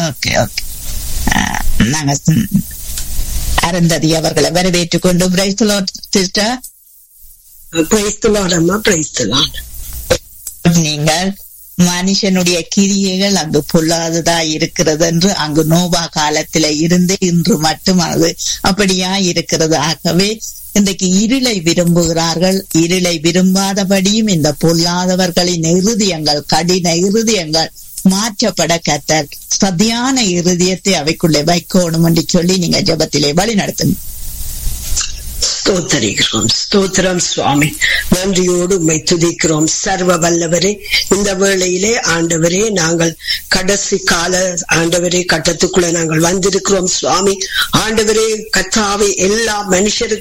okay okay நாங்க ம், அருந்ததி அவர்களை வரவேற்றுக் கொண்டு பிரைஸ்லோ சிஸ்டர் பிரைஸ்தலாட் அம்மா பிரைஸ்தலாட் நீங்கள் மனுஷனுடைய கிரியைகள் அங்கு பொல்லாததா இருக்கிறது என்று அங்கு நோபா காலத்தில இருந்து இன்று மட்டும் அது அப்படியா இருக்கிறது ஆகவே இன்றைக்கு இருளை விரும்புகிறார்கள் இருளை விரும்பாதபடியும் இந்த பொல்லாதவர்களின் இருதயங்கள் கடின இருதயங்கள் மாற்றப்பட கத்தர் சதியான இருதயத்தை அவைக்குள்ளே வைக்கணும் என்று சொல்லி நீங்க ஜெபத்திலே வழி நடத்துங்க ஸ்தோத்தரிக்கிறோம் ஸ்தோத்திரம் சுவாமி நன்றியோடு உம்மை துதிக்கிறோம் சர்வ வல்லவரே இந்த வேளையிலே ஆண்டவரே நாங்கள் கடைசி கால ஆண்டவரே கட்டத்துக்குள்ள நாங்கள் வந்திருக்கிறோம் சுவாமி ஆண்டவரே கத்தாவை எல்லா மனுஷருக்கும்